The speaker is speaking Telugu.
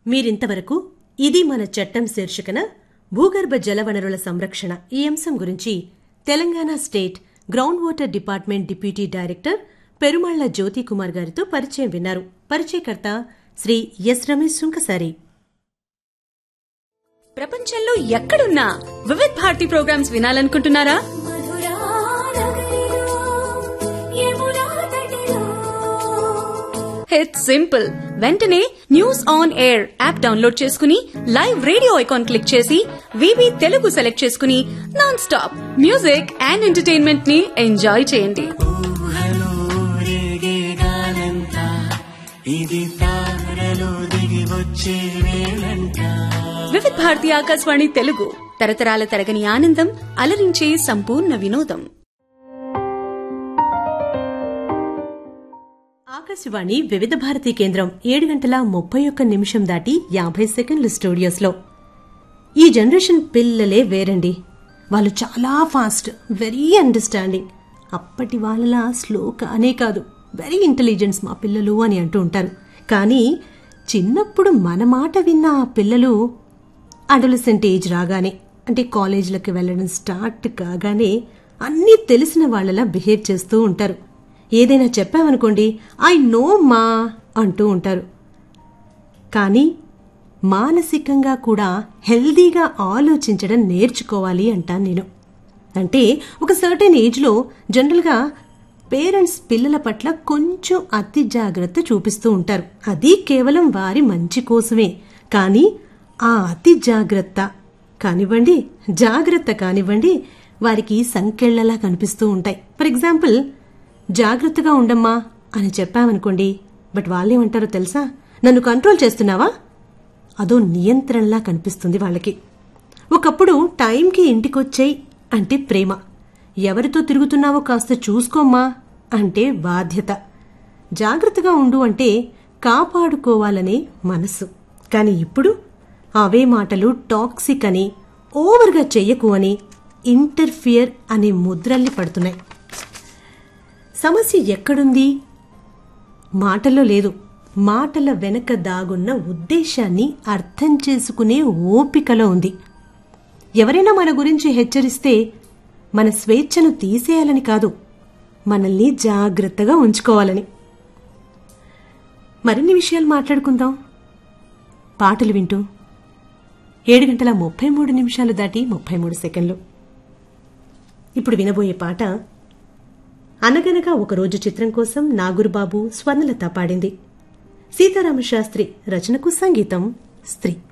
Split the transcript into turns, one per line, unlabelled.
మీరింతవరకు ఇది మన చట్టం శీర్షికన భూగర్భ జల వనరుల సంరక్షణ ఈ అంశం గురించి Telangana state ground water department deputy director Perumalla Jyothi Kumar గారితో పరిచయం విన్నారు పరిచయకర్త శ్రీ ఎస్ రమేష్ సుంకసారి
ప్రపంచంలో ఎక్కడున్నా వివిధ్ భారతి ప్రోగ్రామ్స్ వినాలనుకుంటున్నారా ఇట్స్ సింపుల్ వెంటనే news on air app download చేసుకుని లైవ్ రేడియో ఐకాన్ క్లిక్ చేసి వివి తెలుగు సెలెక్ట్ చేసుకుని non stop music and entertainment ని ఎంజాయ్ చేయండి
ఊహలో రేగేగాలంతా ఇది తారలో దిగి వచ్చే వేళంట
వివిధ్ భారతి ఆకాశవాణి తెలుగు తరతరాల తరగని ఆనందం అలరించే సంపూర్ణ వినోదం
ఆకాశవాణి వివిధ భారతి కేంద్రం ఏడు గంటల ముప్పై ఒక్క నిమిషం దాటి యాభై సెకండ్లు స్టూడియోస్లో ఈ జనరేషన్ పిల్లలే వేరండి వాళ్ళు చాలా ఫాస్ట్ వెరీ అండర్స్టాండింగ్ అప్పటి వాళ్ళలా స్లో కానే కాదు వెరీ ఇంటెలిజెన్స్ మా పిల్లలు అని అంటూ ఉంటారు కానీ చిన్నప్పుడు మన మాట విన్న ఆ పిల్లలు అడలసెంట్ ఏజ్ రాగానే అంటే కాలేజీలకు వెళ్ళడం స్టార్ట్ కాగానే అన్నీ తెలిసిన వాళ్ళలా బిహేవ్ చేస్తూ ఉంటారు ఏదైనా చెప్పామనుకోండి ఐ నో మా అంటూ ఉంటారు కానీ మానసికంగా కూడా హెల్దీగా ఆలోచించడం నేర్చుకోవాలి అంటాను నేను అంటే ఒక సర్టెన్ ఏజ్లో జనరల్గా పేరెంట్స్ పిల్లల పట్ల కొంచెం అతి జాగ్రత్త చూపిస్తూ ఉంటారు అది కేవలం వారి మంచి కోసమే కానీ ఆ అతి జాగ్రత్త కానివ్వండి జాగ్రత్త కానివ్వండి వారికి సంకెళ్లలా కనిపిస్తూ ఉంటాయి ఫర్ ఎగ్జాంపుల్ జాగ్రత్తగా ఉండమ్మా అని చెప్పామనుకోండి బట్ వాళ్ళేమంటారో తెలుసా నన్ను కంట్రోల్ చేస్తున్నావా అదో నియంత్రణలా కనిపిస్తుంది వాళ్ళకి ఒకప్పుడు టైంకి ఇంటికొచ్చేయి అంటే ప్రేమ ఎవరితో తిరుగుతున్నావో కాస్త చూసుకోమ్మా అంటే బాధ్యత జాగ్రత్తగా ఉండు అంటే కాపాడుకోవాలనే మనసు కానీ ఇప్పుడు అవే మాటలు టాక్సిక్ అని ఓవర్గా చెయ్యకు అని ఇంటర్ఫియర్ అనే ముద్రల్ని పడుతున్నాయి సమస్య ఎక్కడుంది మాటల్లో లేదు మాటల వెనక దాగున్న ఉద్దేశాన్ని అర్థం చేసుకునే ఓపికలో ఉంది ఎవరైనా మన గురించి హెచ్చరిస్తే మన స్వేచ్ఛను తీసేయాలని కాదు మనల్ని జాగ్రత్తగా ఉంచుకోవాలని మరిన్ని విషయాలు మాట్లాడుకుందాం పాటలు వింటూ ఏడు గంటల ముప్పై మూడు నిమిషాలు దాటి ముప్పై మూడు సెకండ్లు ఇప్పుడు వినబోయే పాట అనగనగా ఒకరోజు చిత్రం కోసం నాగురుబాబు స్వర్ణలత పాడింది సీతారామశాస్త్రి రచనకు సంగీతం స్త్రీ